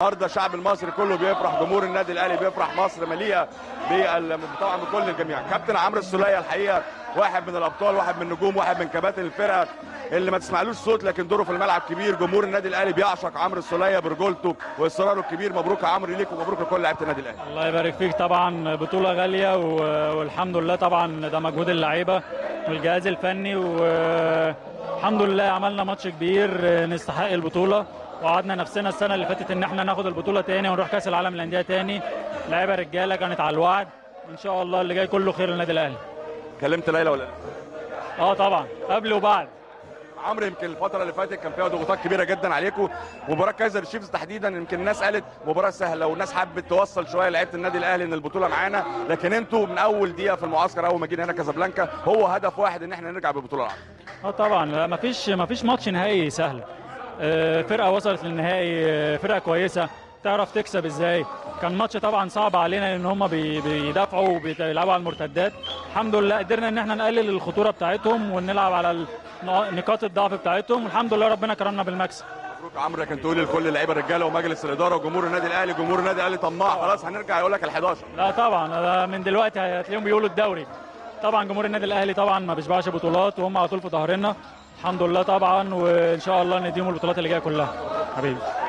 النهارده الشعب المصري كله بيفرح جمهور النادي الاهلي بيفرح مصر مليئه بال- طبعا بكل الجميع كابتن عمرو السوليه الحقيقه واحد من الابطال واحد من النجوم واحد من كباتن الفرقه اللي ما تسمعلوش صوت لكن دوره في الملعب كبير جمهور النادي الاهلي بيعشق عمرو السوليه برجولته واصراره الكبير مبروك يا عمرو ليك ومبروك لكل لعيبه النادي الاهلي الله يبارك فيك طبعا بطولة غالية و- والحمد لله طبعا ده مجهود اللعيبة والجهاز الفني والحمد لله عملنا ماتش كبير نستحق البطولة وقعدنا نفسنا السنة اللي فاتت ان احنا ناخد البطولة تاني ونروح كأس العالم للأندية تاني لعيبة رجالة كانت على الوعد وان شاء الله اللي جاي كله خير للنادي الأهلي كلمت ليلى ولا لا اه طبعا قبل وبعد عمرو يمكن الفترة اللي فاتت كان فيها ضغوطات كبيرة جدا عليكم مباراة كايزر تشيفز تحديدا يمكن الناس قالت مباراة سهلة والناس حبت توصل شوية لعيبة النادي الأهلي إن البطولة معانا لكن أنتوا من أول دقيقة في المعسكر أول ما جينا هنا كازابلانكا هو هدف واحد إن إحنا نرجع بالبطولة العربية اه طبعا لا مفيش مفيش ماتش نهائي سهل آه، فرقه وصلت للنهائي آه، فرقه كويسه تعرف تكسب ازاي كان ماتش طبعا صعب علينا لان هم بي- بيدافعوا وبيلعبوا على المرتدات الحمد لله قدرنا ان احنا نقلل الخطوره بتاعتهم ونلعب على ال- نقاط الضعف بتاعتهم والحمد لله ربنا كرمنا بالمكسب مبروك يا عمرو لكن تقول لكل اللعيبة الرجالة ومجلس الإدارة وجمهور النادي الأهلي جمهور النادي الأهلي طماع خلاص هنرجع يقول لك ال 11 لا طبعا آه، من دلوقتي هتلاقيهم بيقولوا الدوري طبعا جمهور النادي الاهلي طبعا ما بيشبعش بطولات وهم على طول في ظهرنا الحمد لله طبعا وان شاء الله نديهم البطولات اللي جايه كلها حبيبي